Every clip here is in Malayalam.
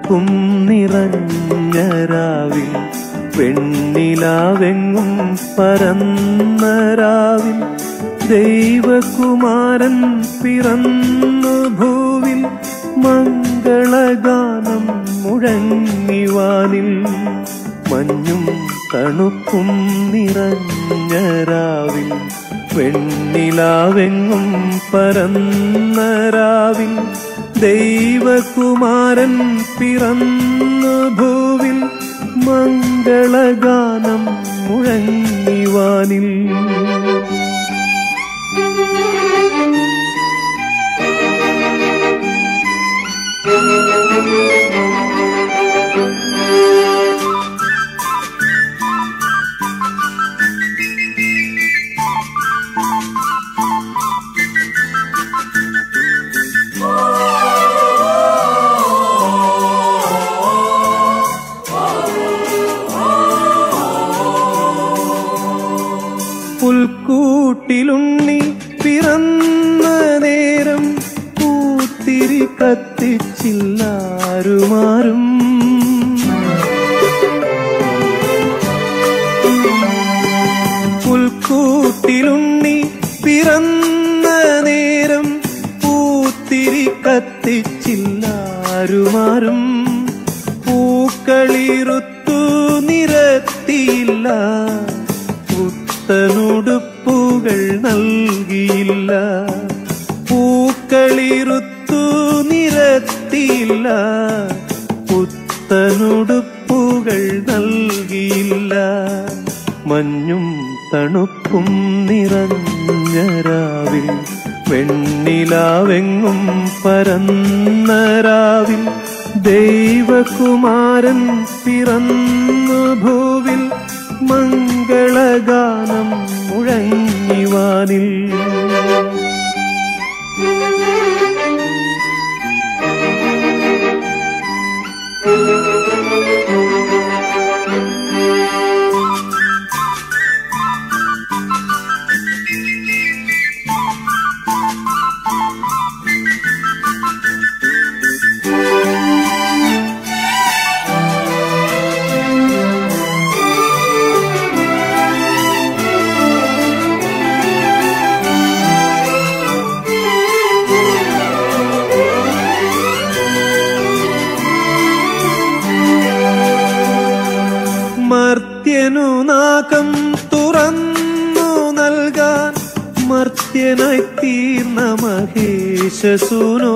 തണുപ്പും നിറഞ്ഞ രാവിൽ വെണ്ണിലാവെങ്ങും പരന്ന രാവിൽ ദൈവകുമാരൻ പിറന്നു ഭൂവിൽ മംഗളഗാനം മുഴങ്ങിവാനിൽ മഞ്ഞും തണുപ്പും നിറഞ്ഞ രാവിൽ വെണ്ണിലാവെങ്ങും പരന്ന രാവിൽ ദൈവകുമാരൻ പിറന്നു ഭൂവിൽ മംഗളഗാനം മുഴങ്ങിവാനിൽ പുൽക്കൂട്ടിലുണ്ണി പിറന്ന നേരം പൂത്തിരി കത്തിച്ചില്ലാരുമാരും പുൽക്കൂട്ടിലുണ്ണി പിറന്ന നേരം പൂത്തിരി കത്തിച്ചില്ലാരുമാരും പൂക്കളിറുത്തു നിരത്തിയില്ല പുത്തനുടുപ്പുകൾ നൽകിയില്ല പൂക്കളിറുത്തു നിരത്തിയില്ല പുത്തനുടുപ്പുകൾ നൽകിയില്ല മഞ്ഞും തണുപ്പും നിറഞ്ഞ രാവിൽ വെണ്ണിലാവെങ്ങും പരന്ന രാവിൽ ദൈവകുമാരൻ പിറന്നു ഭൂവിൽ മംഗളഗാനം മുഴങ്ങിവാനിൽ മർത്യനു നാകം തുറന്നു നൽകാൻ മർത്യനായി തീർന്ന മഹേശസുനോ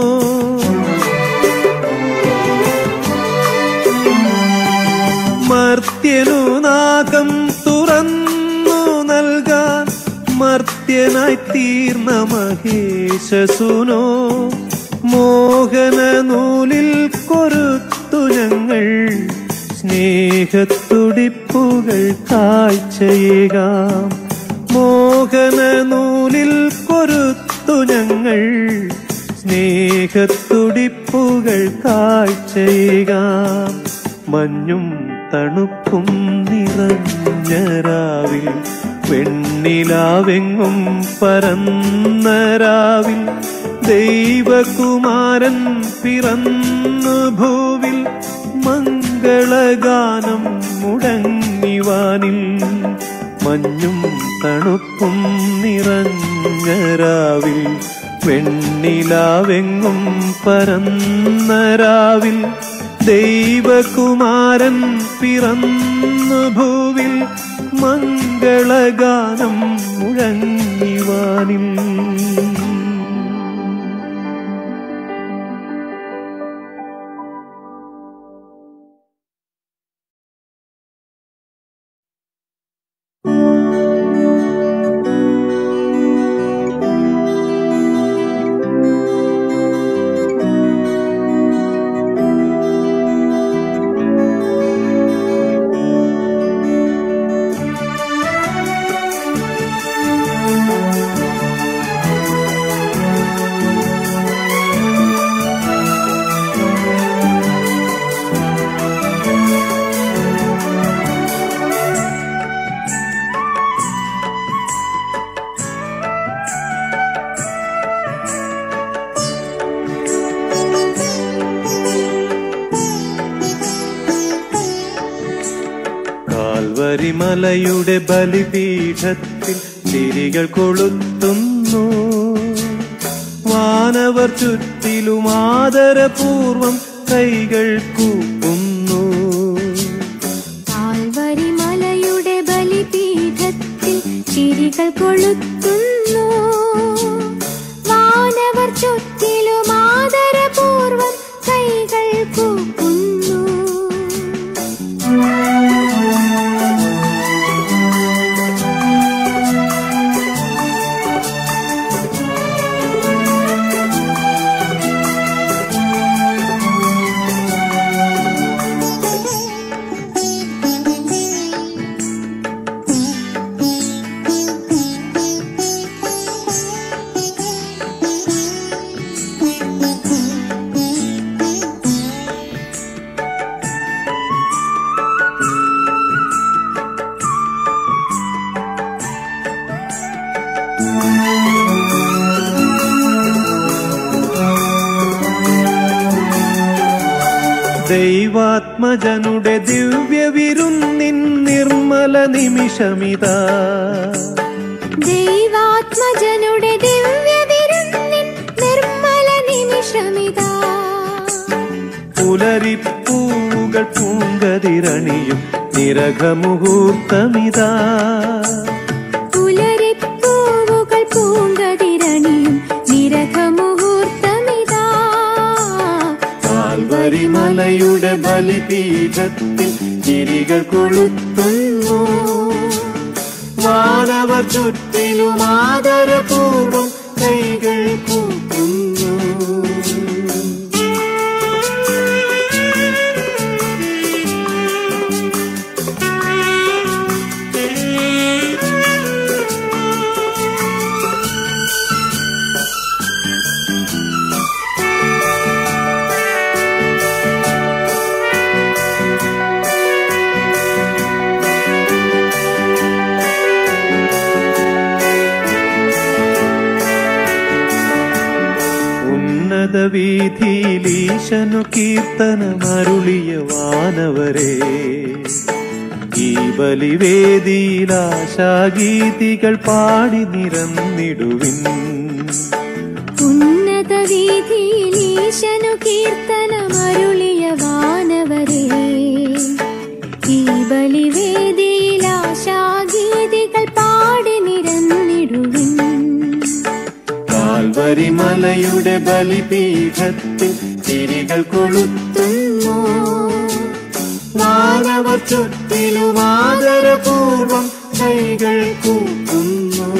മർത്യനു നാകം തുറന്നു നൽകാൻ മർത്യനായി തീർന്ന മഹേശസുനോ മോഹന നൂലിൽ കൊരുത്തു ഞങ്ങൾ സ്നേഹത്തുടിപ്പുകൾ കാഴ്ചയേകാം മോഹന നൂലിൽ കൊരുത്തു ഞങ്ങൾ സ്നേഹത്തുടിപ്പുകൾ കാഴ്ചയേകാം മഞ്ഞും തണുപ്പും നിറഞ്ഞ രാവിൽ വെണ്ണിലാവെങ്ങും പരന്ന രാവിൽ ദൈവകുമാരൻ പിറന്നു ഭൂവിൽ മംഗളഗാനം മുടങ്ങിവാനിൽ മഞ്ഞും തണുപ്പും നിറഞ്ഞ രാവിൽ വെണ്ണിലാവെങ്ങും പരന്ന രാവിൽ ദൈവകുമാരൻ പിറന്നു ഭൂവിൽ മംഗളഗാനം മുഴങ്ങിവാനിൽ ും കാൽവരി മലയുടെ ബലിപീഠത്തിൽ തിരികൾ കൊളുത്തുന്നു വാനവർ ചുറ്റിലും ആദരപൂർവം കൈകൾ കൂപ്പുന്നു കാൽവരി മലയുടെ ബലിപീഠത്തിൽ ചിരികൾ കൊളുത്തുന്നു വാനവർ ചുറ്റിലും ആദരപൂർവം കൈകൾ കൂപ്പുന്നു ദൈവാത്മജനുടെ ദിവ്യവിരുന്നിൻ നിർമ്മല നിമിഷമിതാ ദൈവാത്മജനുടെ ദിവ്യവിരുന്നിൻ നിർമ്മല നിമിഷമിതാ പുലരിപ്പൂകൾ പൂങ്കതിരണിയും നിരഘമുഹൂർത്തമിതാ പുലരിപ്പൂവുകൾ പൂങ്കതിരണിയും നിരകമുഹൂർത്തമിതാ കാൽവരി മലയുടെ ബലിപീഠത്തിൽ ചിരികൾ കൊളുത്തുന്നു വാനവർ ചുറ്റിലും ആദരപൂർവം കൈകൾ കൂട്ടുന്നു ഉന്നത വീതിയിലീശനു കീർത്തനമരുളിയ വാനവരെ ഈ ബലിവേദിയിലാശാഗീതികൾ പാടി നിരന്നിടുവിൻ ഉന്നത വീതിയിൽ ഈശനു കീർത്തനമരുളിയ വാനവരെ ഈ ബലിവേദിയിൽ ആശാഗീതികൾ പാടി നിരന്നിടുവിൻ കാൽവരി മലയുടെ ബലിപീഠത്തിൽ തിരികൾ കൊളുത്തുന്നു മാനവർ ചുറ്റിലും ആദരപൂർവം കൈകൾ കൂട്ടുന്നു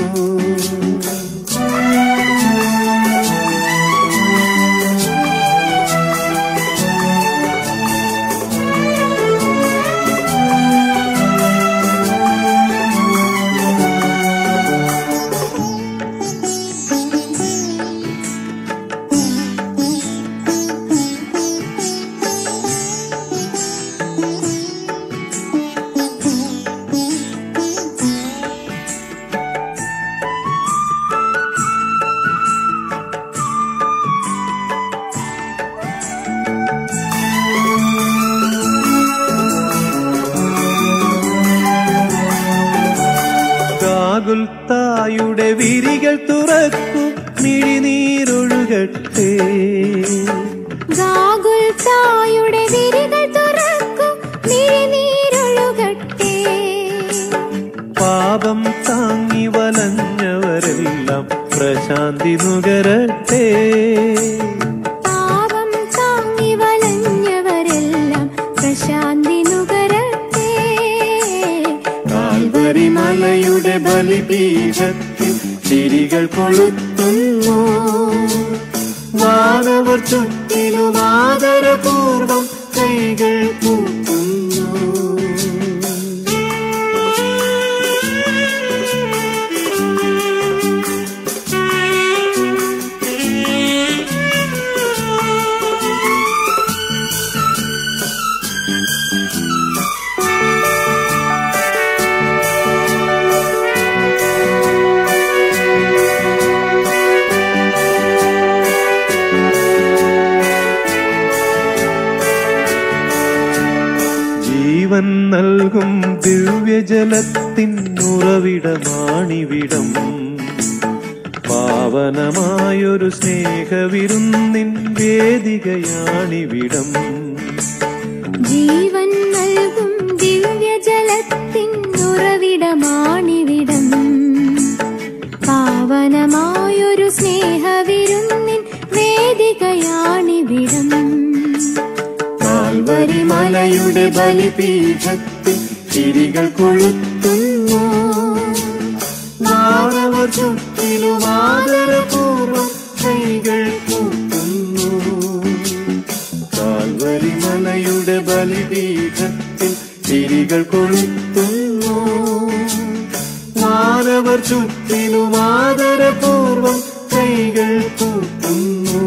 ഗാഗുൽത്തായുടെ വിരികൾ തുറക്കൂ മിഴിനീരൊഴുകട്ടെ ഗാഗുൽത്തായുടെ വിരികൾ തുറക്കും മിഴിനീരൊഴുകട്ടെ പാപം താങ്ങി വലഞ്ഞവരെല്ലാം പ്രശാന്തി നുകരട്ടെ പാപം താങ്ങി വലഞ്ഞവരെല്ലാം പ്രശാന്തി നുകരട്ടെ കാൽവരി മലയുടെ ബലിപീഠത്തിൽ ചിരികൾ കൊളുത്തുന്നു മാനവർ ചുറ്റിലും ആദരപൂർവം കൈകൾ കൂട്ടുന്നു ദിവ്യജലത്തിൻ ഉറവിടമാണിവിടം പാവനമായൊരു സ്നേഹവിരുന്നിൻ വേദികയാണിവിടം ജീവൻ നൽകും ദിവ്യജലത്തിൻ ഉറവിടമാണിവിടം പാവനമായൊരു സ്നേഹവിരുന്നിൻ വേദികയാണിവിടം കാൽവരി മലയുടെ ബലിപീഠത്തിൽ ചിരികൾ കൊളുത്തുന്നു മാനവർ ചുറ്റിലും ആദരപൂർവം കൈകൾ കൂട്ടുന്നു കാൽവരി മലയുടെ ബലിപീഠത്തിൽ ചിരികൾ കൊളുത്തുന്നു മാനവർ ചുറ്റിലും ആദരപൂർവം കൈകൾ കൂട്ടുന്നു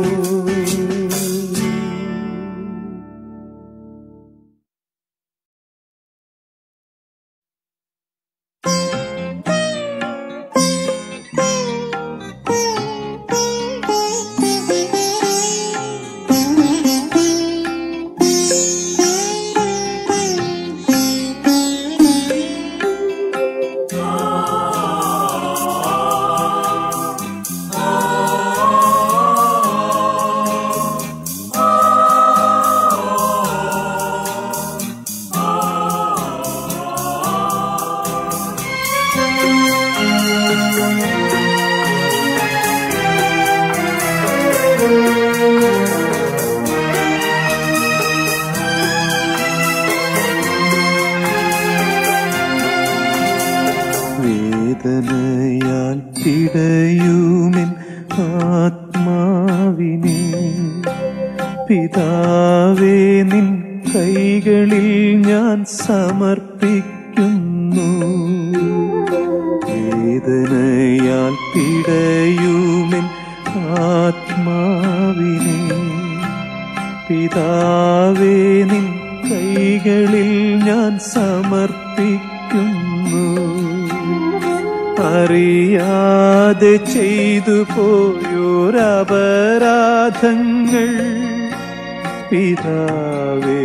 വേദനയാൽ പിടയുമെൻ ആത്മാവിനെ പിതാവേ നിൻ കൈകളിൽ ഞാൻ സമർപ്പിക്കുന്നു വേദനയാൽ പിടയുമെൻ ആത്മാവിനെ പിതാവേ നിൻ കൈകളിൽ ഞാൻ സമർപ്പിക്കുന്നു അറിയാതെ ചെയ്തു പോയോരപരാധങ്ങൾ പിതാവേ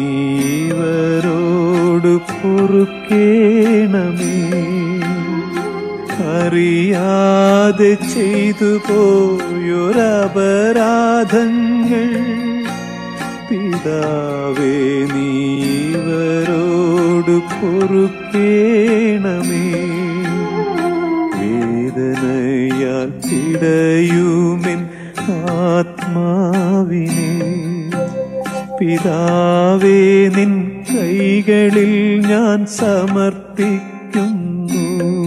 നീവരോട് പൊറുക്കേണമേ അറിയാതെ ചെയ്തു പോയൊരപരാധങ്ങൾ പിതാവേ നീവരോട് പൊറുക്കേണമേ വേദനയാൽ പിടയുമെൻ ആത്മാവിനെ പിതാവേ നിൻ കൈകളിൽ ഞാൻ സമർപ്പിക്കുന്നു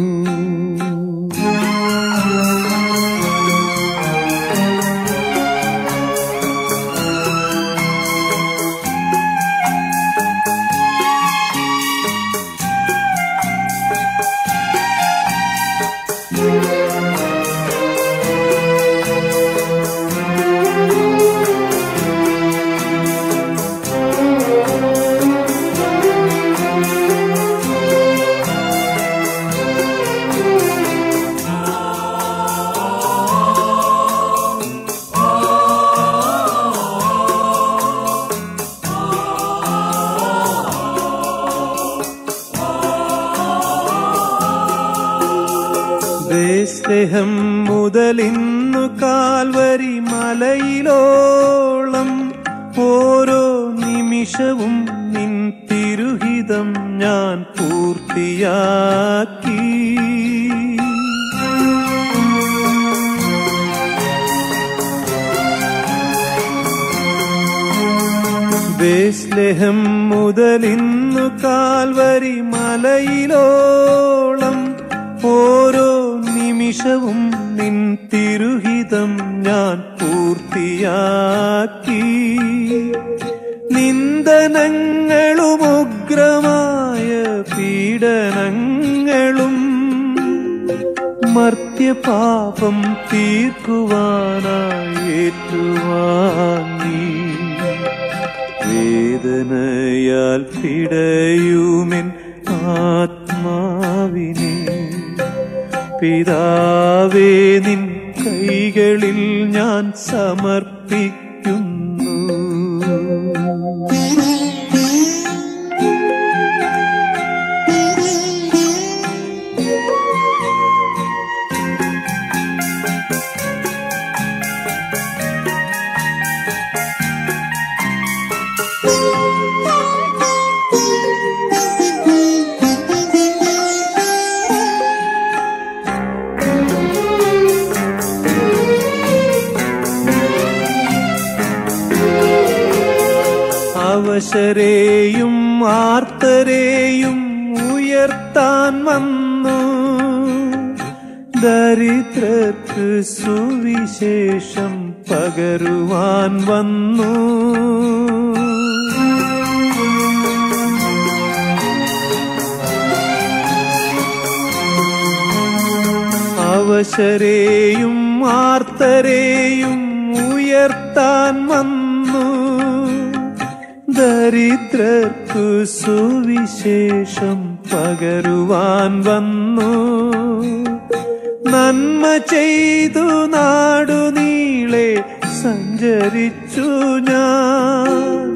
ദേസ്നേഹം മുതലിന്നു കാൽവരി മലയിലോളം ഓരോ നിമിഷവും നിൻ തിരുഹിതം ഞാൻ പൂർത്തിയാക്കി ദേസ്ലേഹം മുതലിന്നു കാൽവരി മലയിലോളം ഓരോ നിമിഷവും നിൻ തിരുഹിതം ഞാൻ പൂർത്തിയാക്കി നിന്ദനങ്ങളും ഉഗ്രമായ പീഡനങ്ങളും മർത്യപാപം തീർക്കുവാനായി ഏറ്റുവാങ്ങി വേദനയാൽ പിടയുമെൻ ആത്മാവിനെ പിതാവേ നിൻ കൈകളിൽ ഞാൻ സമർപ്പിക്കുന്നു ഉയർത്താൻ വന്നു ദരിദ്രർക്ക് സുവിശേഷം പകരുവാൻ വന്നു അവശരെയും ആർത്തരെയും ഉയർത്താൻ വന്നു ദരിദ്രർക്കു സുവിശേഷം പകരുവാൻ വന്നു നന്മ ചെയ്തു നാടുനീളെ സഞ്ചരിച്ചു ഞാൻ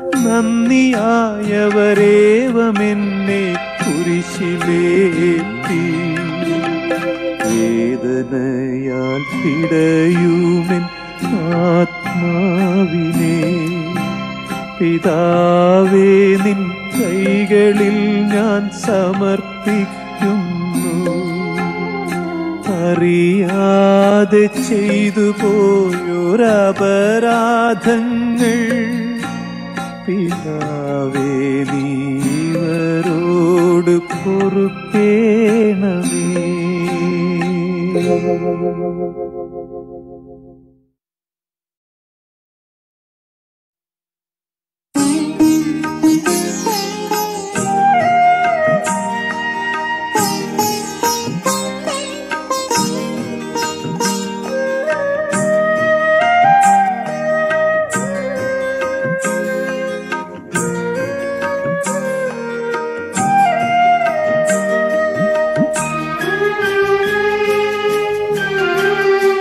നന്ദിയായവരേവമെന്നെ കുരിശിലേറ്റി വേദനയാൽ പിടയുമെൻ ആത്മാവിനെ പിതാവേ നിൻ കൈകളിൽ ഞാൻ സമർപ്പിക്കുന്നു അറിയാതെ ചെയ്തു പോയൊരപരാധങ്ങൾ പിതാവേ നീവരോട് പൊറുക്കേണമേ ും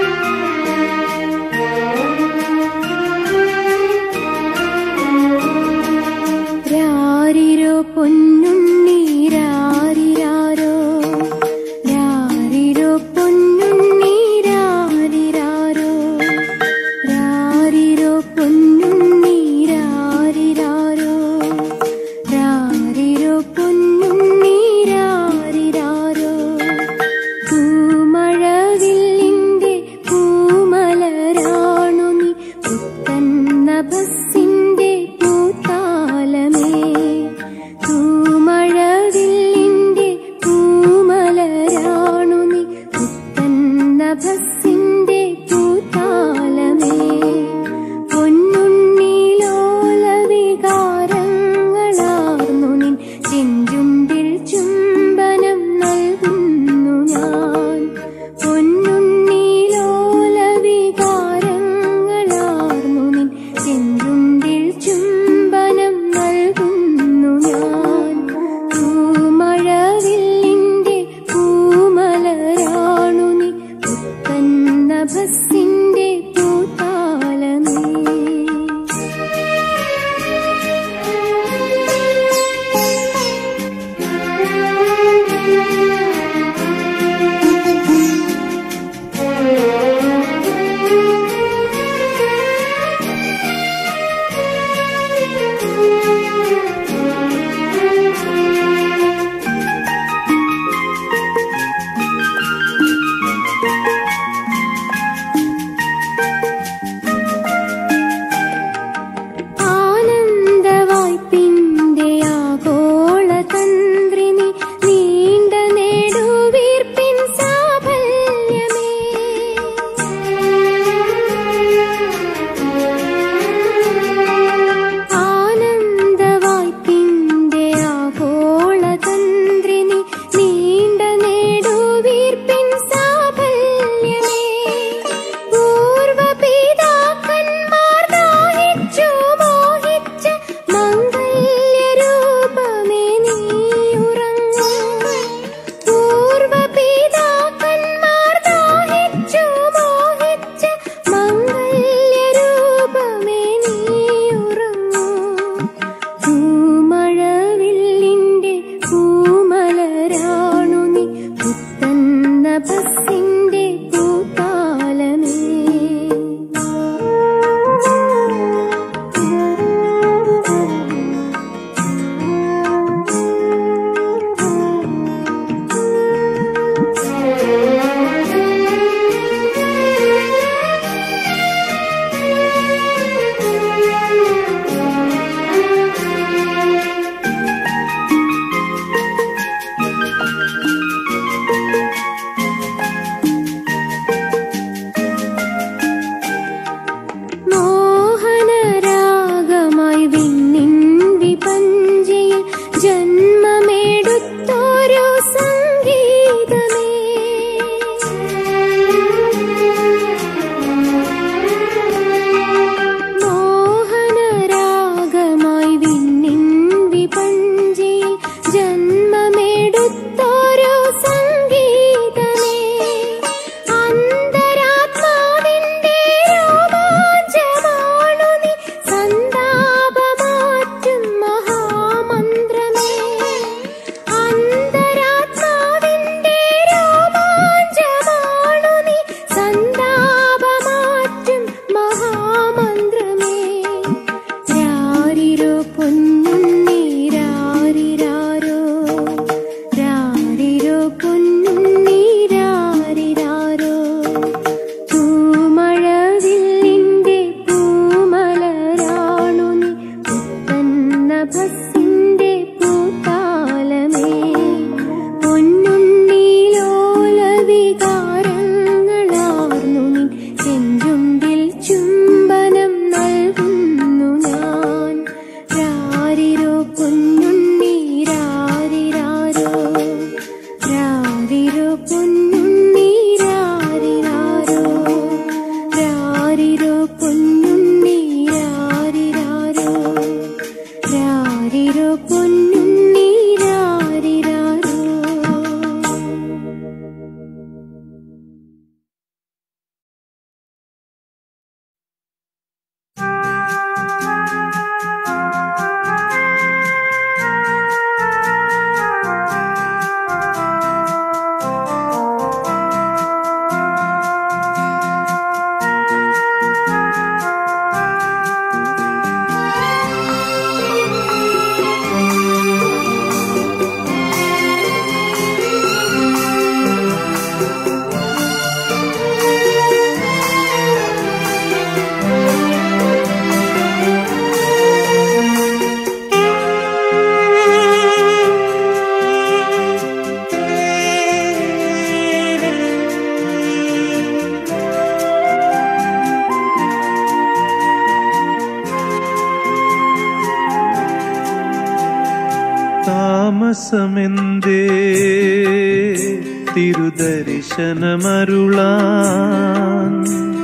തിരുദർശനമരുളാൻ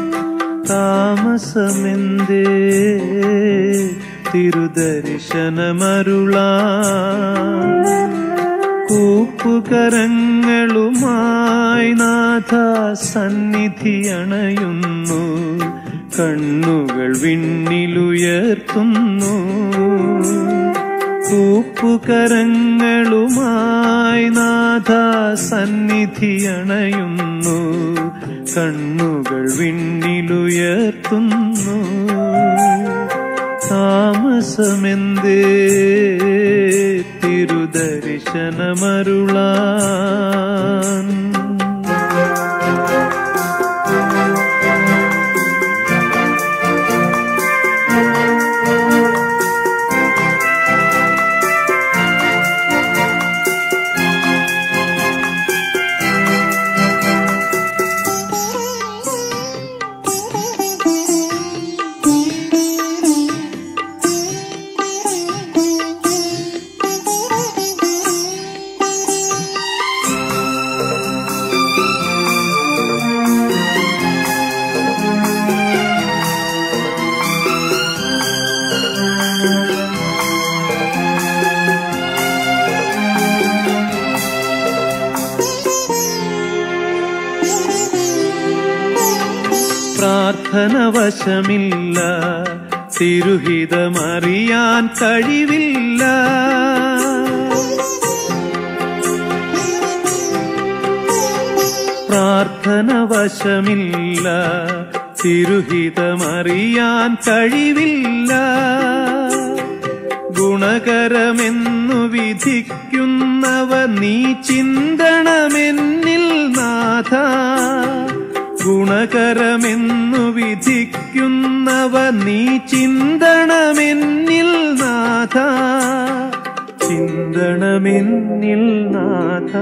താമസമെന്തേ തിരുദർശനമരുളാൻ കൂപ്പുകരങ്ങളുമായി നാഥ സന്നിധി അണയുന്നു കണ്ണുകൾ വിണ്ണിലുയർത്തുന്നു കൂപ്പുകരങ്ങളുമായി നാഥ സന്നിധി അണയുന്നു കണ്ണുകൾ വിണ്ണിലുയർത്തുന്നു താമസമെന്തേ തിരുദർശനമരുളാൻ പ്രാർത്ഥന വശമില്ല തിരുഹിതമറിയാൻ കഴിവില്ല പ്രാർത്ഥന വശമില്ല തിരുഹിതമറിയാൻ കഴിവില്ല ഗുണകരമെന്നു വിധിക്കുന്നവ നീ ചിന്തണമെന്നിൽ നാഥ ഗുണകരമെന്നു വിധിക്കുന്നവ നീ ചിന്തണമെന്നിൽ നാഥ ചിന്തണമെന്നിൽ നാഥ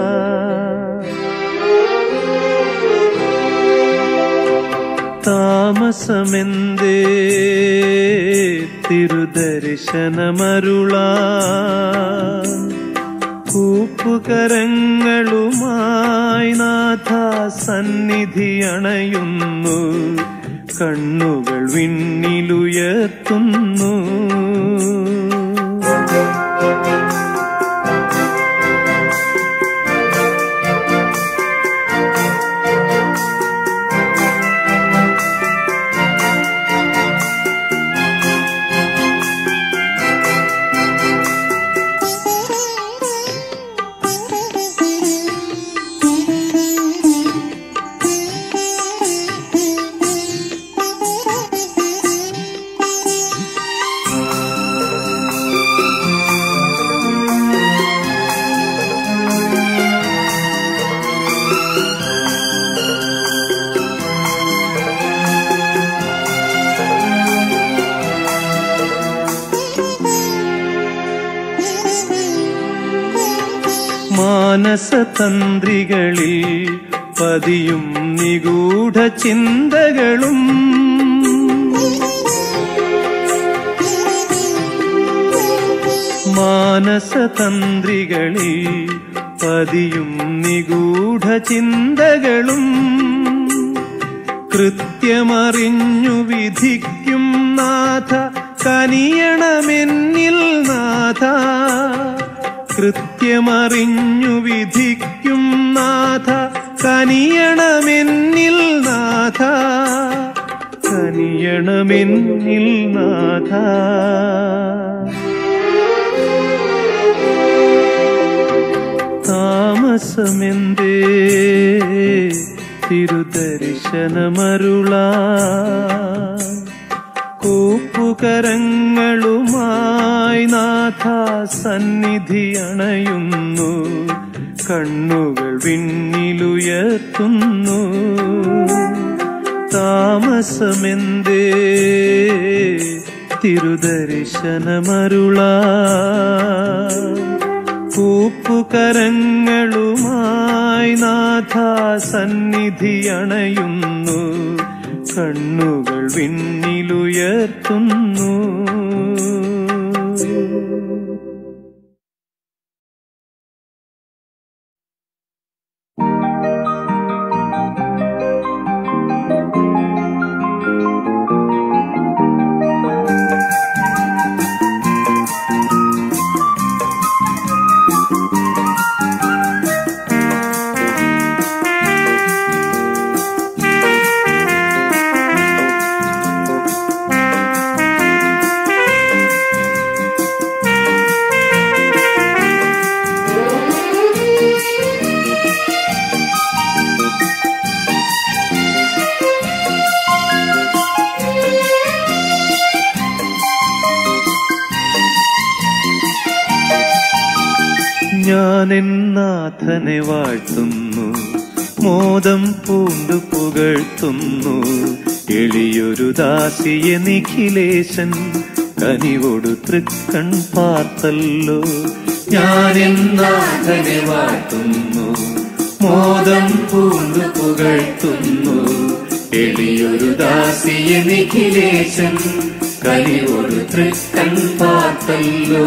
താമസമെന്തേ തിരുദർശനമരുളാ കൂപ്പുകരങ്ങളുമായി നാഥ സന്നിധി അണയുന്നു കണ്ണുകൾ വിണ്ണിലുയർത്തുന്നു മാനസതന്ത്രികളിൽ പതിയും നിഗൂഢ ചിന്തകളും മാനസതന്ത്രികളിൽ പതിയും നിഗൂഢ ചിന്തകളും കൃത്യമറിഞ്ഞു വിധിക്കും നാഥ കനിയണമെന്നിൽ നാഥ കൃത്യമറിഞ്ഞു വിധിക്കും നാഥ കനിയണമെന്നിൽ നാഥ കനിയണമെന്നിൽ നാഥ താമസമെന്തേ തിരുദർശനമരുളാ കൂപ്പുകരങ്ങളുമായി നാഥ സന്നിധി അണയുന്നു കണ്ണുകൾ വിണ്ണിലുയർത്തുന്നു താമസമെന്തേ തിരുദർശനമരുളാ കൂപ്പുകരങ്ങളുമായി നാഥ സന്നിധി അണയുന്നു കണ്ണുകൾ വിണ്ണിലുയർത്തുന്നു ഞാനെന്നാഥനെ വാഴ്ത്തുന്നു മോദം പൂണ്ടു പുകഴ്ത്തുന്നു എളിയൊരു ദാസിയെ നിഖിലേശൻ കനിവോടു തൃക്കൺ പാർത്തല്ലോ ഞാനെന്നാഥനെ വാഴ്ത്തുന്നു മോദം പൂണ്ടു പുകഴ്ത്തുന്നു എളിയൊരു ദാസിയെ നിഖിലേശൻ കനിവോടു തൃക്കൺ പാർത്തല്ലോ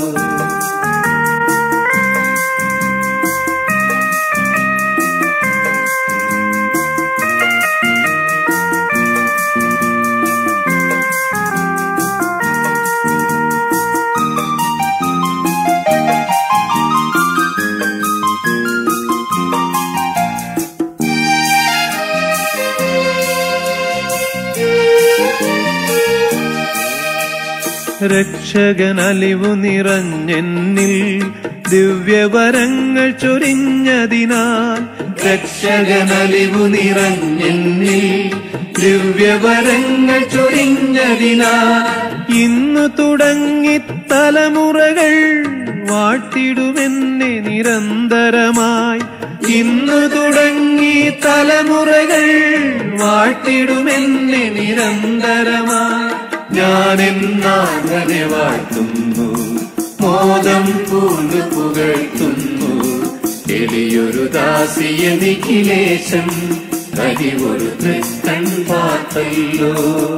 രക്ഷകൻ അലിവു നിറഞ്ഞെന്നിൽ ദിവ്യവരങ്ങൾ ചൊരിഞ്ഞതിനാൽ രക്ഷകൻ അലിവു നിറഞ്ഞെന്നിൽ ദിവ്യവരങ്ങൾ ചൊരിഞ്ഞതിനാൽ ഇന്നു തുടങ്ങി തലമുറകൾ വാഴ്ത്തിടുമെന്നെ നിരന്തരമായി ഇന്നു തുടങ്ങി തലമുറകൾ വാഴ്ത്തിടുമെന്നെ നിരന്തരമായി ഞാനെന്നാങ്ങനെ വാഴ്ത്തുന്നു മോദം പൂണ്ടു പുകഴ്ത്തുന്നു എളിയൊരു ദാസിയ നിഖിലേശം കരിവൊരു തൃക്കൺ പാത്തല്ലോ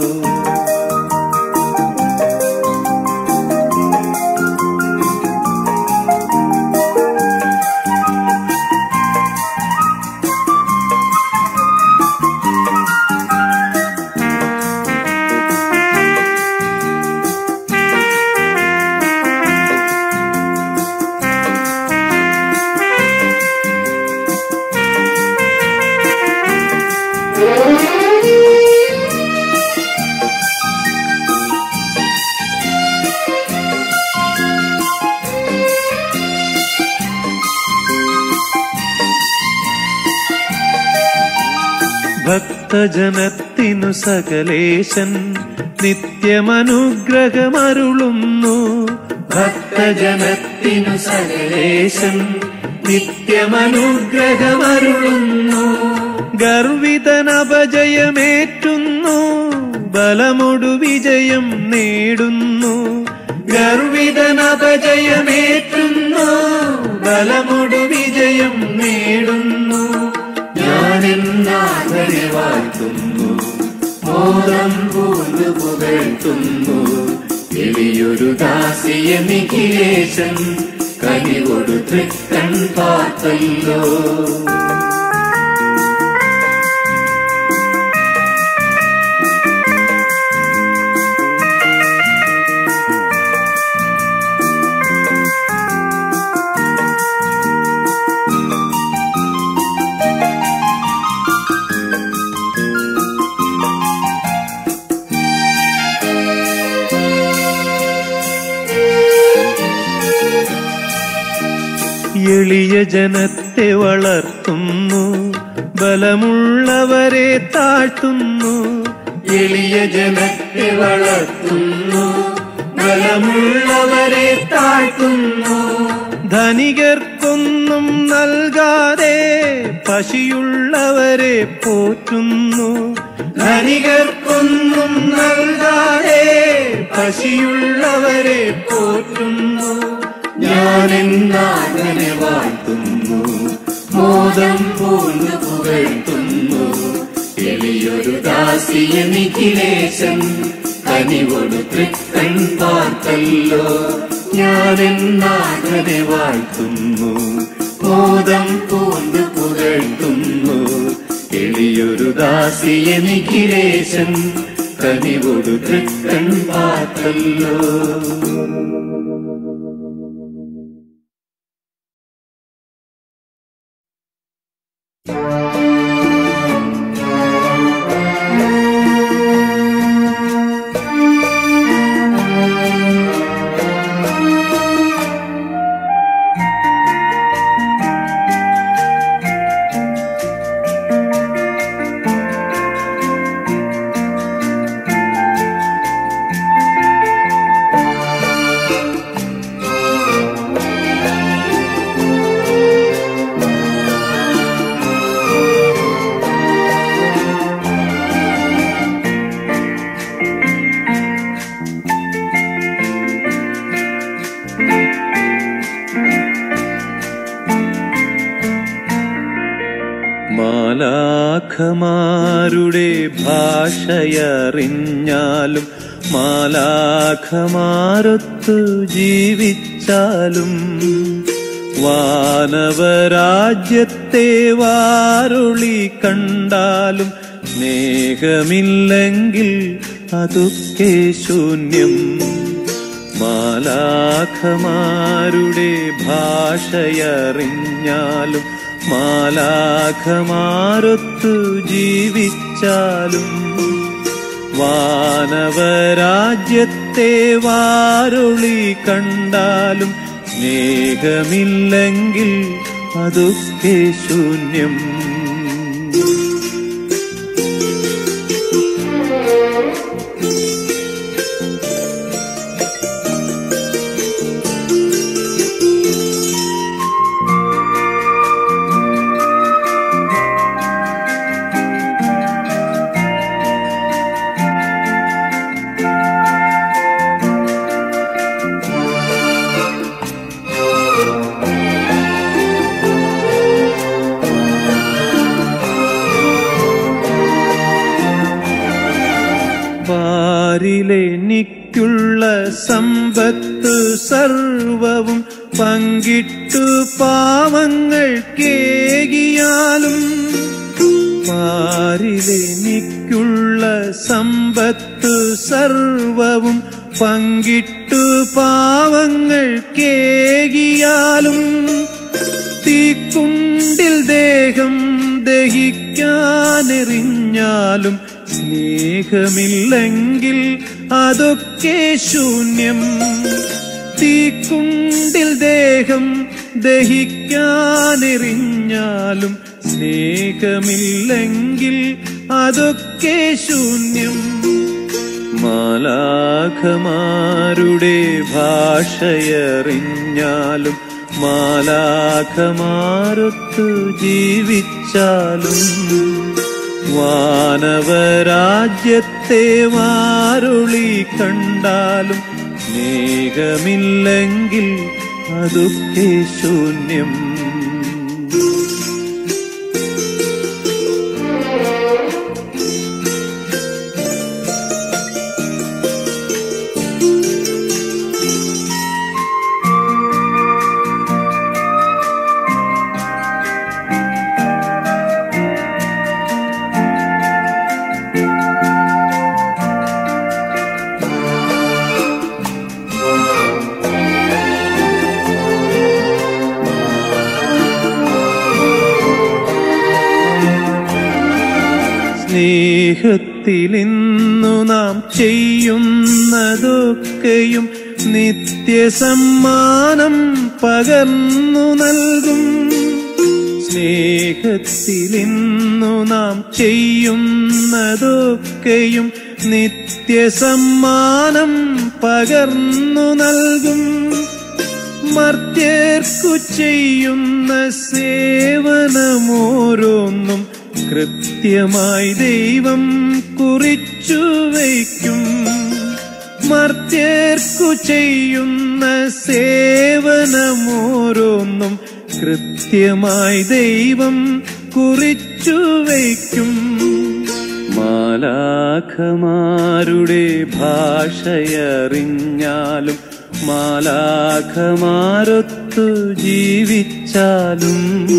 ഭക്തജനത്തിനു സകലേശൻ നിത്യമനുഗ്രഹമരുളുന്നു ഭക്തജനത്തിനു സകലേശൻ നിത്യമനുഗ്രഹമരുളുന്നു ഗർവിതനപജയമേറ്റുന്നു ബലമൊടു വിജയം നേടുന്നു ഗർവിതനപജയമേറ്റുന്നു ബലമൊടു വിജയം നേടുന്നു ഞാനെന്നാഥനെ വാഴ്ത്തുന്നു മോദം പൂന്നു പുകഴ്ത്തുന്നു എളിയൊരു ദാസിയ നിഖിലേശൻ കനിവൊടു തൃക്കൺ പാത്തല്ലോ എളിയ ജനത്തെ വളർത്തുന്നു ബലമുള്ളവരെ താഴ്ത്തുന്നു എളിയ ജനത്തെ വളർത്തുന്നു ബലമുള്ളവരെ താഴ്ത്തുന്നു ധനികർക്കൊന്നും നൽകാതെ പശിയുള്ളവരെ പോറ്റുന്നു ധനികർക്കൊന്നും നൽകാതെ പശിയുള്ളവരെ പോറ്റുന്നു ഞാനെന്നാങ്ങനെ വാഴ്ത്തുന്നു മോദം പൂന്നു പുകഴ്ത്തുന്നു എളിയൊരു ദാസിയ നിഖിലേശൻ കനിവൊടു തൃക്കൺ പാർത്തല്ലോ ഞാനെന്നാങ്ങനെ വാഴ്ത്തുന്നു മോദം പൂന്നു പുകഴ്ത്തുന്നു എളിയൊരു ദാസിയ നിഖിലേശൻ കനിവൊടു തൃക്കൺ പാർത്തല്ലോ മാലാഖമാരുടെ ഭാഷയറിഞ്ഞാലും മാലാഖമാരൊത്തു ജീവിച്ചാലും വാനവരാജ്യത്തെ വാരുളി കണ്ടാലും സ്നേഹമില്ലെങ്കിൽ അതൊക്കെ ശൂന്യം മാലാഖമാരുടെ ഭാഷയറിഞ്ഞാലും മാലാഖമാരൊത്തു ജീവിച്ചാലും വാനവരാജ്യത്തെ വാരുളി കണ്ടാലും സ്നേഹമില്ലെങ്കിൽ അതൊക്കെ ശൂന്യം പാരിലെനിക്കുള്ള സമ്പത്ത് സർവവും പങ്കിട്ടു പാവങ്ങൾ കേകിയാലും പാരിലെനിക്കുള്ള സമ്പത്ത് സർവവും പങ്കിട്ടു പാവങ്ങൾ കേകിയാലും തീക്കുണ്ടിൽ ദേഹം ദഹിക്കാനെറിഞ്ഞാലും സ്നേഹമില്ലെങ്കിൽ അതൊക്കെ ശൂന്യം തീക്കുണ്ടിൽ ദേഹം ദഹിക്കാനെറിഞ്ഞാലും സ്നേഹമില്ലെങ്കിൽ അതൊക്കെ ശൂന്യം മാലാഖമാരുടെ ഭാഷയറിഞ്ഞാലും മാലാഖമാരൊത്തു ജീവിച്ചാലും വാനവരാജ്യത്തെ വാരുളി കണ്ടാലും സ്നേഹമില്ലെങ്കിൽ അതൊക്കെ ശൂന്യം സ്നേഹത്തിലിന്നു നാം ചെയ്യുന്നതൊക്കെയും നിത്യസമ്മാനം പകർന്നു നൽകും സ്നേഹത്തിലിന്നു നാം ചെയ്യുന്നതൊക്കെയും നിത്യസമ്മാനം പകർന്നു നൽകും മർത്യർക്കു ചെയ്യുന്ന സേവനമോരോന്നും കൃത്യമായി ദൈവം കുറിച്ചു വയ്ക്കും മർത്യർക്കു ചെയ്യുന്ന സേവനമോരോന്നും കൃത്യമായി ദൈവം കുറിച്ചു വയ്ക്കും മാലാഖമാരുടെ ഭാഷയറിഞ്ഞാലും മാലാഖമാരൊത്തു ജീവിച്ചാലും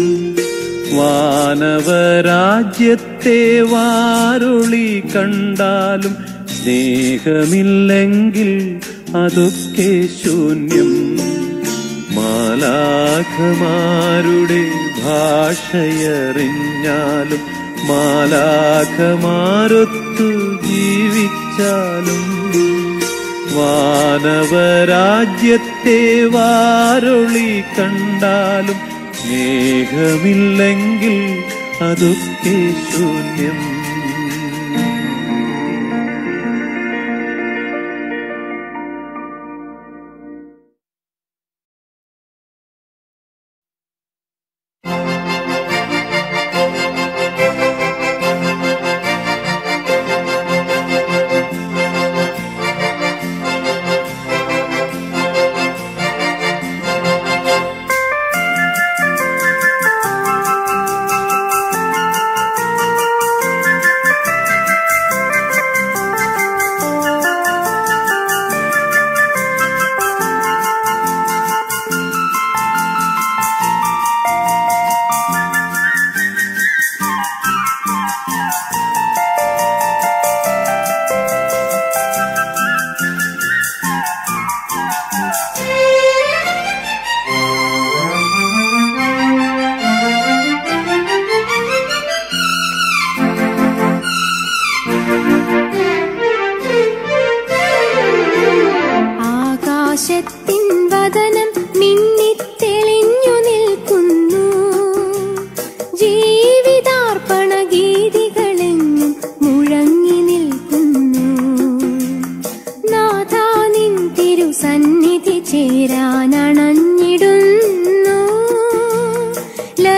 വാനവരാജ്യത്തെ വാരുളി കണ്ടാലും സ്നേഹമില്ലെങ്കിൽ അതൊക്കെ ശൂന്യം മാലാഖമാരുടെ ഭാഷയറിഞ്ഞാലും മാലാഖമാരൊത്തു ജീവിച്ചാലും വാനവരാജ്യത്തെ വാരുളി കണ്ടാലും സ്നേഹമില്ലെങ്കിൽ അതൊക്കെ ശൂന്യം ും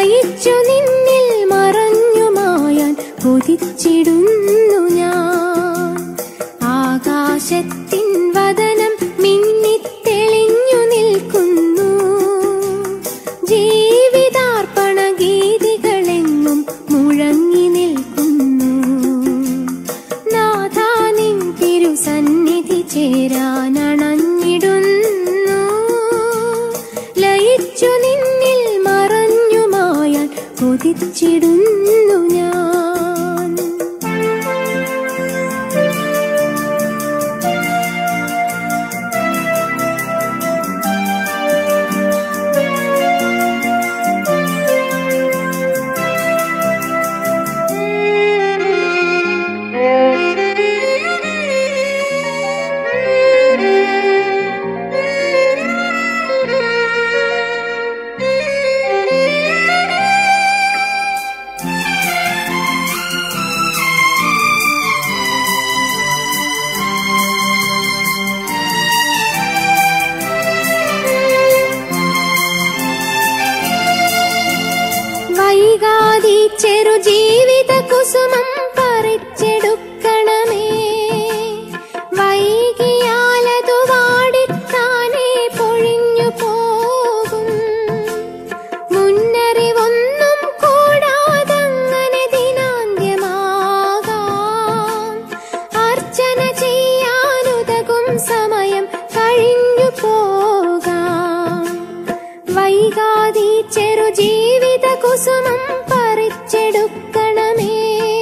ലയിച്ചു നിന്നിൽ മറഞ്ഞുമായാൻ കൊതിച്ചിടുന്നു ഞാൻ ആകാശത്തിൻ വദനം മിന്നിത്തെളിഞ്ഞു നിൽക്കുന്നു ജീവിതാർപ്പണ ഗീതികളെങ്ങും മുഴങ്ങി നിൽക്കുന്നു നാഥാ നിൻ തിരുസന്നിധി ചേരാനണഞ്ഞിടുന്നു ലയിച്ചു നിന്നിൽ മറഞ്ഞുമായാൻ കൊതിച്ചിടുന്നു ഞാൻ വൈകാതി ചെറു ജീവിത കുസുമം പറിച്ചെടുക്കണമേ വൈകിയാലതു വാടിത്താനേ പൊഴിഞ്ഞു പോകും മുന്നറിവൊന്നും കൂടാതങ്ങനെ ദിനാന്ത്യമാകാം അർച്ചന ചെയ്യാനുതകും സമയം കഴിഞ്ഞു പോകാം വൈകാതി ചെറു ജീവിത കുസുമം പറിച്ചെടുക്കണമേ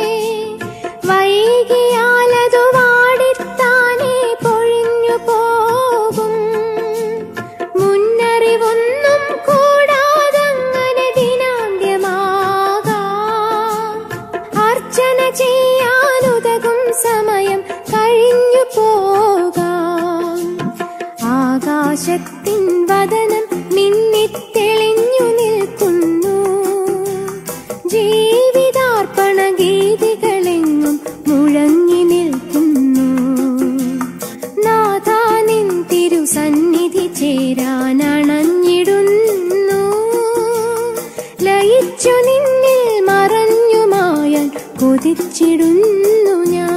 വൈകിയാലതു വാടിത്താനേ പൊഴിഞ്ഞു പോകും മുന്നറിവൊന്നും കൂടാതങ്ങനെ ദിനാന്ത്യമാകാം അർച്ചന ചെയ്യാനുതകും സമയം കഴിഞ്ഞു പോകാം ആകാശത്തിൻ വദനം മിന്നിത്തെളിഞ്ഞു നിൽക്കുന്നു ജീവിതാർപ്പണ ഗീതികളെങ്ങും മുഴങ്ങി നിൽക്കുന്നു നാഥാ നിൻ തിരുസന്നിധി ചേരാനണഞ്ഞിടുന്നു ലയിച്ചു നിന്നിൽ മറഞ്ഞുമായാൻ കൊതിച്ചിടുന്നു ഞാൻ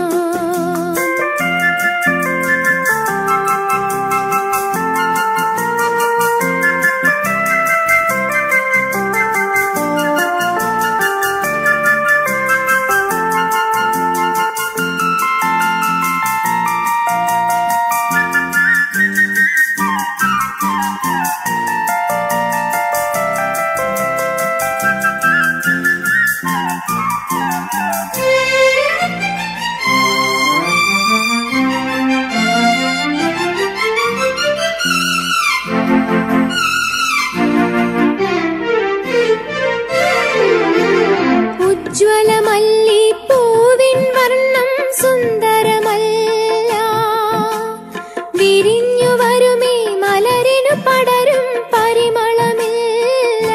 ഉജ്ജ്വലമല്ലി പൂവിൻ വർണ്ണം സുന്ദരമല്ല വിരിഞ്ഞു വരുമേ മലരിനു പടരും പരിമളമില്ല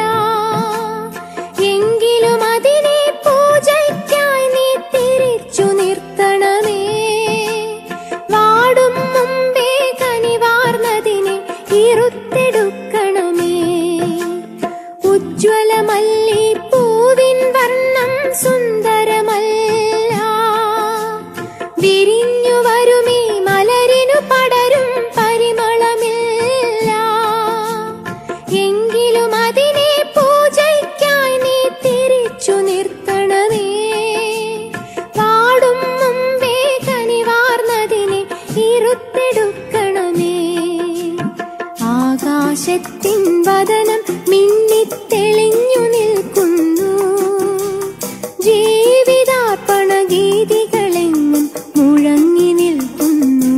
എങ്കിലും അതിനെ പൂജയ്ക്കായി നീ തിരിച്ചു നിർത്തണമേ വാടും മുമ്പേ കനിവാർന്നതിനെ ഇറുത്തെടുക്കണമേ ഉജ്ജ്വലമല്ലി പൂവിൻ വർണ്ണം സുന്ദരമല്ല വിരിഞ്ഞു വരുമേ മലരിനു പടരും പരിമളമില്ല എങ്കിലും അതിനെ പൂജയ്ക്കായി നീ തിരിച്ചു നിർത്തണമേ പാടും മുമ്പേ കനിവാർന്നതിനെ ഇറുത്തെടുക്കണമേ ആകാശത്തിൻ വദനം മിന്നിത്തെളിഞ്ഞു നിൽക്കുന്നു ജീവിതാർപ്പണ ഗീതികളെങ്ങും മുഴങ്ങി നിൽക്കുന്നു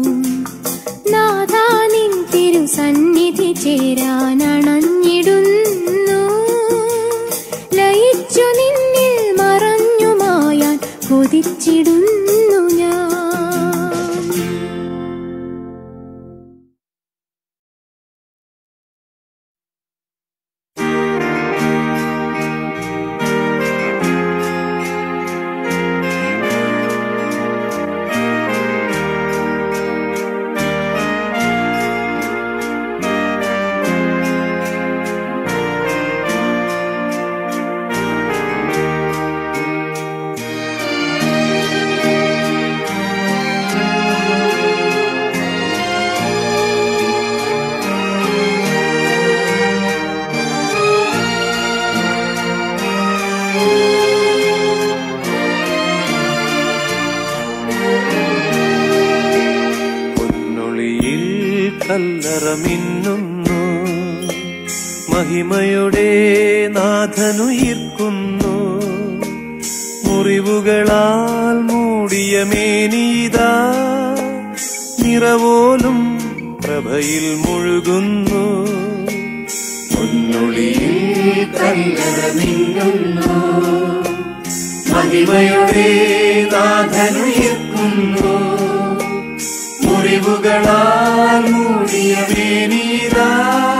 നാഥാ നിൻ തിരുസന്നിധി ചേരാനണഞ്ഞിടുന്നു ലയിച്ചു നിന്നിൽ മറഞ്ഞുമായാൻ കൊതിച്ചിടുന്നു ഞാൻ കല്ലറ മിന്നുന്നു മഹിമയുടെ നാഥനുയിർക്കുന്നു മുറിവുകളാൽ മൂടിയ മേനീതാ നിറവോലും പ്രഭയിൽ മുഴുകുന്നു പൊന്നൊളിയിൽ കല്ലറ മിന്നുന്നു മഹിമയുടെ നാഥനുയർക്കുന്നു മുറിവുകളാൽ മൂടിയ വേനീതാ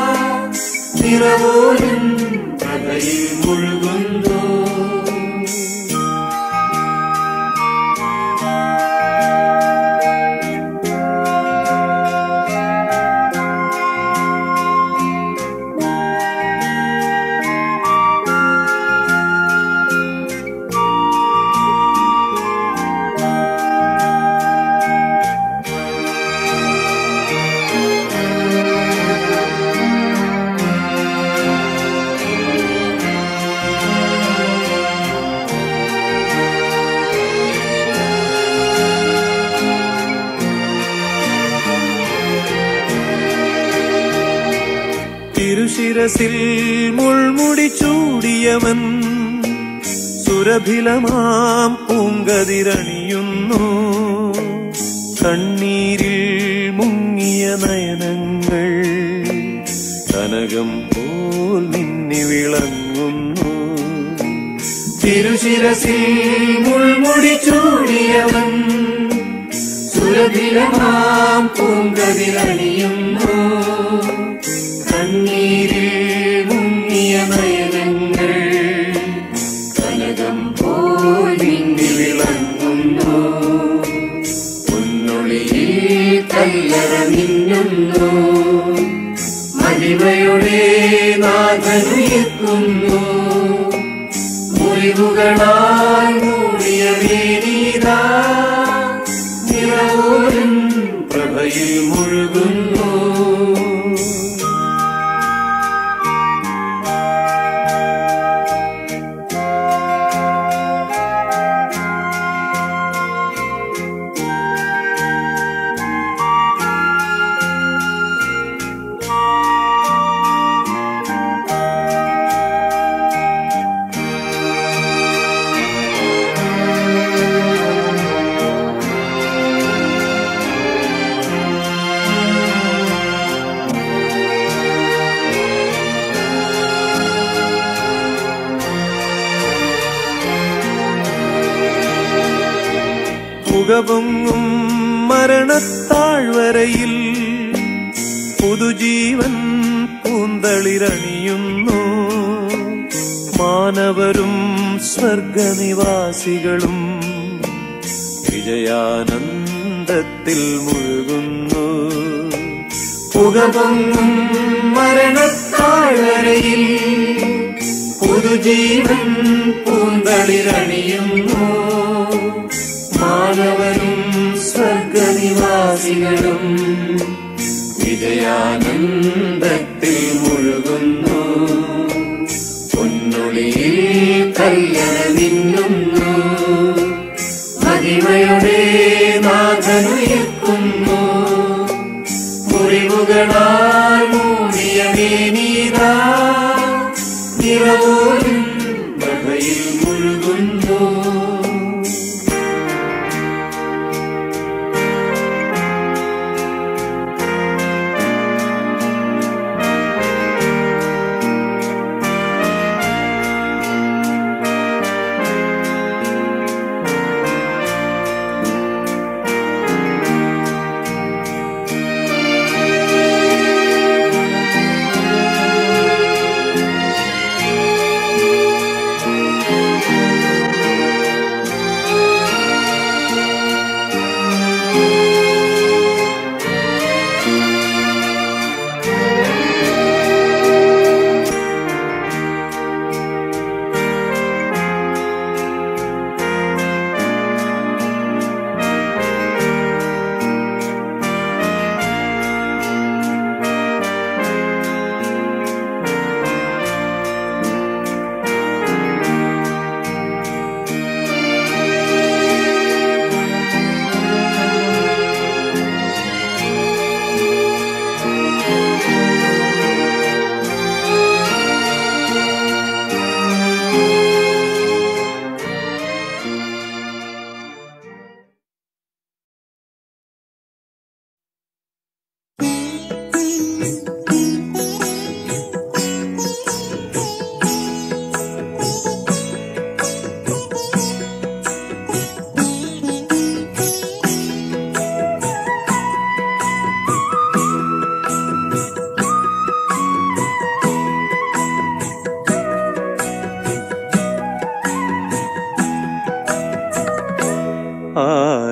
നിറവോലും പ്രഭയിൽ മുഴുകുന്നു തിരുശിരസിൽ മുൾമുടി ചൂടിയവൻ സുരഭിലമാം പൂങ്കതിരണിയുന്നു കണ്ണീരിൽ മുങ്ങിയ നയനങ്ങൾ കനകം പോൽ മിന്നി വിളങ്ങുന്നു തിരുശിരസിൽ മുൾമുടി ചൂടിയവൻ സുരഭിലമാം പൂങ്കതിരണിയുന്നു കണ്ണീരിൽ മുങ്ങിയ നയനങ്ങൾ കനകം പോൽ മിന്നി വിളങ്ങുന്നു പൊന്നൊളിയിൽ കല്ലറ മിന്നുന്നു മഹിമയുടെ നാഥനുയർക്കുന്നു മുറിവുകളാൽ മൂടിയ വേനീതാ നിറവോലും പ്രഭയിൽ മുഴുകുന്നു പുകപൊങ്ങും മരണത്താഴ്വരയിൽ പുതുജീവൻ പൂന്തളിരണിയുന്നു മാനവരും സ്വർഗനിവാസികളും വിജയാനന്ദത്തിൽ മുഴുകുന്നു പുകപൊങ്ങും മരണത്താഴ്വരയിൽ പുതുജീവൻ പൂന്തളിരണിയുന്നു മാനവരും സ്വർഗനിവാസികളും വിജയാനന്ദത്തിൽ മുഴുകുന്നു പൊന്നൊളിയിൽ കല്ലറ നിന്നുന്നു മഹിമയുടെ നാഥനുയർക്കുന്നു മുറിവുകളാൽ മൂടിയ വേനീതാ നിറവോലും പ്രഭയിൽ മുഴുകുന്നു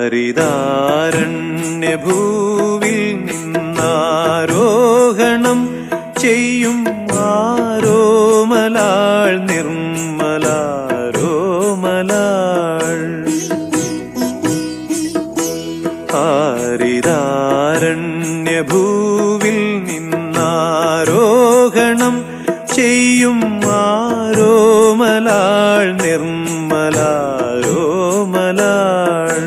ഹരിതാരണ്യഭൂവിൽ നിന്നാരോഹണം ചെയ്യും ആരോമലാൾ നിർമ്മലാരോമലാൾ ഹരിതാരണ്യഭൂവിൽ നിന്നാരോഹണം ചെയ്യും ആരോമലാൾ നിർമ്മലാരോമലാൾ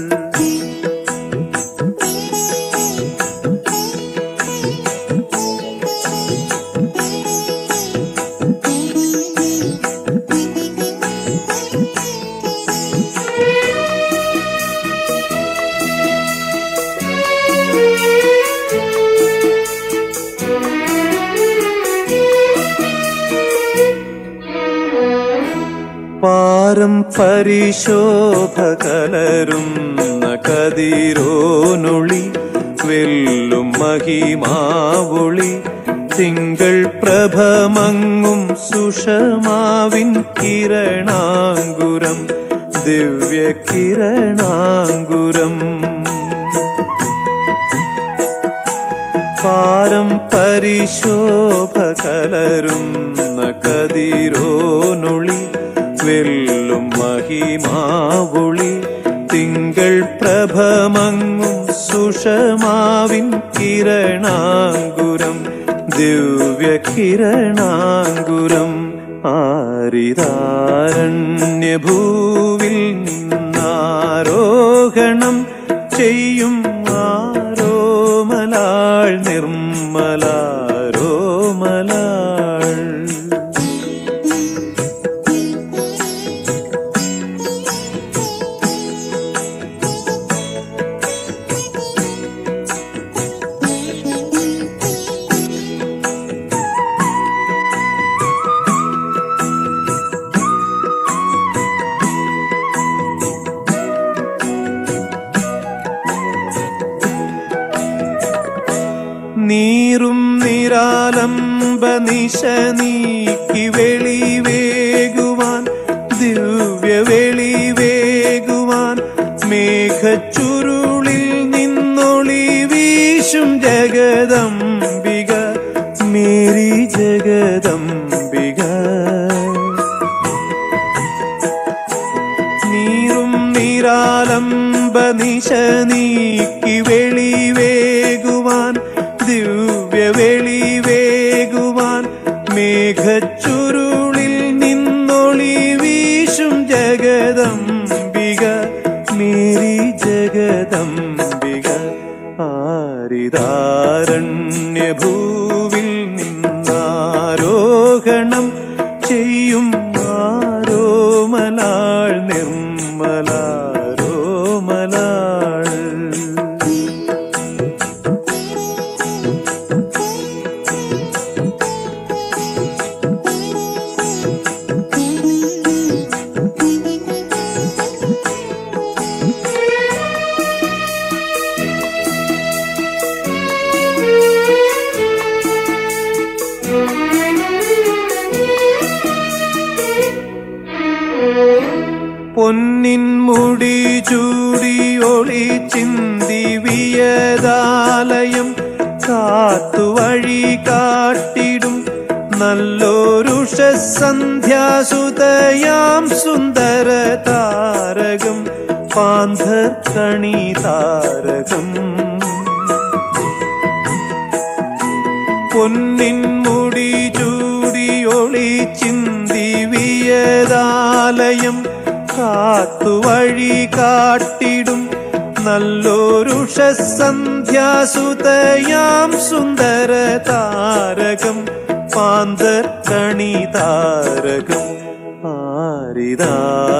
പാരം പരിശോഭ കലരുന്ന കതിരോനുളി വെല്ലും മഹിമാവുളി തിങ്കൾ പ്രഭമങ്ങും സുഷമാവിൻ കിരണാങ്കുരം ദിവ്യ കിരണാങ്കുരം പാരം പരിശോഭ കലരുന്ന കതിരോനുളി വെല്ലും മഹിമാവുളി തിങ്കൾ പ്രഭമങ്ങും സുഷമാവിൻ കിരണാങ്കുരം ദിവ്യ കിരണാങ്കുരം ആരിതാരണ്യഭൂവിൽ നിന്നാരോഹണം ചെയ്യും ആരോമലാൾ നിർമ്മലാരോമലാൾ നീറും നിരാലംബ നിശ നീക്കി വെളിവേകുവാൻ ദിവ്യ വെളിവേകുവാൻ മേഘച്ചുരുളിൽ നിന്നൊളി വീശും ജഗദംബിക മേരി ജഗദംബിക നീറും നിരാലംബ നിശ നീക്കി വെളിവേകുവാൻ ദിവ്യ വെളിവേകുവാൻ മേഘച്ചുരുളിൽ നിന്നൊളി വീശും ജഗദംബിക മേരി ജഗദംബിക ആരിതാരണ്യഭൂവിൽ നിന്നാരോഹണം ചെയ്യും ആരോമലാൾ നിർമ്മലാരോമലാൾ പൊന്നിൻ മുടി ചൂടി ഒളി ചിന്തി വിയതാലയം കാത്തു വഴി കാട്ടിടും നല്ലൊരുഷ സന്ധ്യാസുതയാം സുന്ദര താരകം പാന്ധർ കണി താരകം പൊന്നിൻ മുടി ചൂടി ഒളി ചിന്തി വിയതാലയം കാത്തു വഴി കാട്ടിടും നല്ലൊരുഷ സന്ധ്യാസുതയാം സുന്ദര താരകം പാന്തർ കണി താരകം ആരിതാ